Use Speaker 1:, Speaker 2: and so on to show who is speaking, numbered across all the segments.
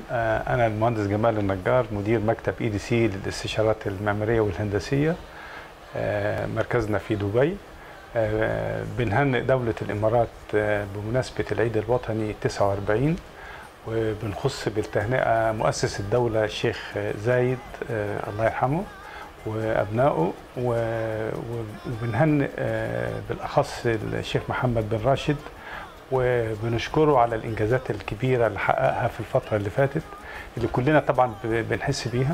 Speaker 1: آه، أنا المهندس جمال النجار مدير مكتب اي دي سي للاستشارات المعمارية والهندسية آه، مركزنا في دبي آه، بنهنئ دولة الإمارات آه، بمناسبة العيد الوطني 49 وبنخص بالتهنئة مؤسس الدولة الشيخ زايد آه، الله يرحمه وأبنائه و- وبنهنئ آه، بالأخص الشيخ محمد بن راشد وبنشكره على الانجازات الكبيره اللي حققها في الفتره اللي فاتت اللي كلنا طبعا ب- بنحس بيها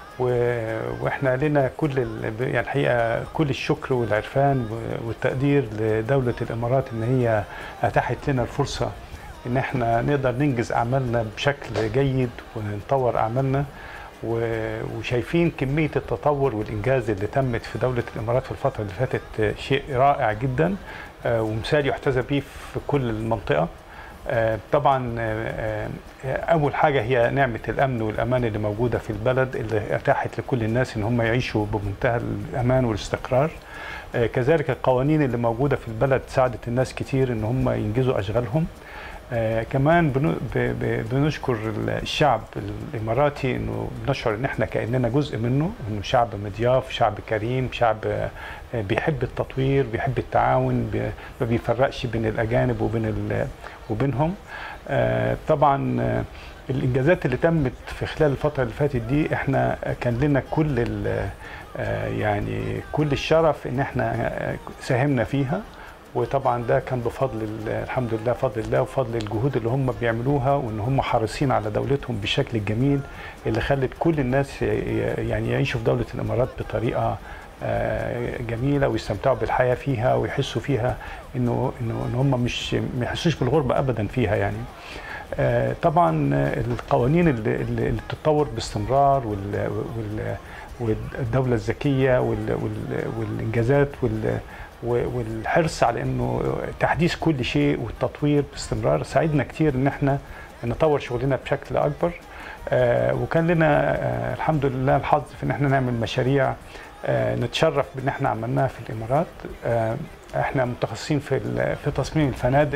Speaker 1: و- واحنا لنا كل ال- يعني الحقيقه كل الشكر والعرفان و- والتقدير لدوله الامارات ان هي اتاحت لنا الفرصه ان احنا نقدر ننجز اعمالنا بشكل جيد ونطور اعمالنا و- وشايفين كميه التطور والانجاز اللي تمت في دوله الامارات في الفتره اللي فاتت شيء رائع جدا آه، ومثال يحتذى به في كل المنطقه آه، طبعا آه، آه، اول حاجه هي نعمه الامن والامان اللي موجوده في البلد اللي اتاحت لكل الناس ان هم يعيشوا بمنتهى الامان والاستقرار آه، كذلك القوانين اللي موجوده في البلد ساعدت الناس كتير ان هم ينجزوا اشغالهم آه كمان بنو- ب- ب- بنشكر الشعب الاماراتي انه بنشعر ان احنا كاننا جزء منه انه شعب مضياف شعب كريم شعب آه، بيحب التطوير بيحب التعاون بي- ما بيفرقش بين الاجانب وبين ال- وبينهم آه طبعا آه، الانجازات اللي تمت في خلال الفتره اللي فاتت دي احنا كان لنا كل ال- آه، يعني كل الشرف ان احنا آه، ساهمنا فيها وطبعا ده كان بفضل ال- الحمد لله فضل الله وفضل الجهود اللي هم بيعملوها وان هم حريصين على دولتهم بالشكل الجميل اللي خلت كل الناس ي- ي- يعني يعيشوا في دوله الامارات بطريقه آه، جميله ويستمتعوا بالحياه فيها ويحسوا فيها انه انه ان هم مش ما يحسوش بالغربه ابدا فيها يعني آه، طبعا آه، القوانين اللي, اللي اللي بتتطور باستمرار وال وال والدوله الذكيه وال وال والانجازات وال و- والحرص على انه تحديث كل شيء والتطوير باستمرار ساعدنا كتير ان احنا نطور شغلنا بشكل اكبر آه، وكان لنا آه، الحمد لله الحظ في ان احنا نعمل مشاريع آه، نتشرف بان احنا عملناها في الامارات آه، احنا متخصصين في ال- في تصميم الفنادق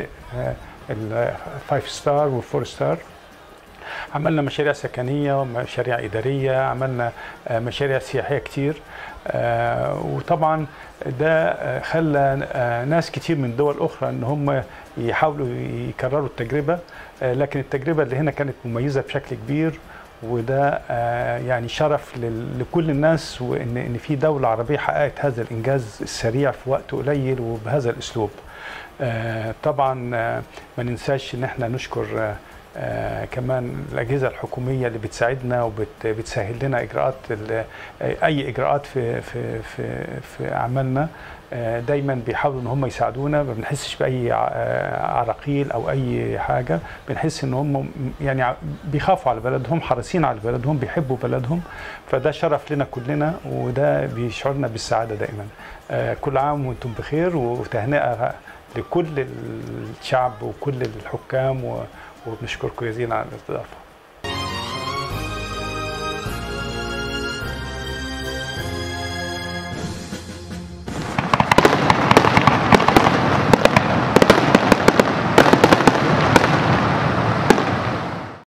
Speaker 1: الفايف ستار والفور ستار عملنا مشاريع سكنيه ومشاريع اداريه عملنا آه، مشاريع سياحيه كتير آه، وطبعا ده آه، خلى آه، ناس كتير من دول اخرى ان هم يحاولوا يكرروا التجربه آه، لكن التجربه اللي هنا كانت مميزه بشكل كبير وده آه، يعني شرف لل- لكل الناس وان ان في دوله عربيه حققت هذا الانجاز السريع في وقت قليل وبهذا الاسلوب آه، طبعا آه، ما ننساش ان احنا نشكر آه، آه كمان الاجهزه الحكوميه اللي بتساعدنا وبتسهل لنا اجراءات ال- اي اجراءات في في في في اعمالنا آه دايما بيحاولوا ان هم يساعدونا ما بنحسش باي ع- آه، عراقيل او اي حاجه بنحس ان هم م- يعني ع- بيخافوا على بلدهم حريصين على بلدهم بيحبوا بلدهم فده شرف لنا كلنا وده بيشعرنا بالسعاده دائما آه كل عام وانتم بخير وتهنئه لكل الشعب وكل الحكام و- وبنشكركم جزيلا على الاستضافه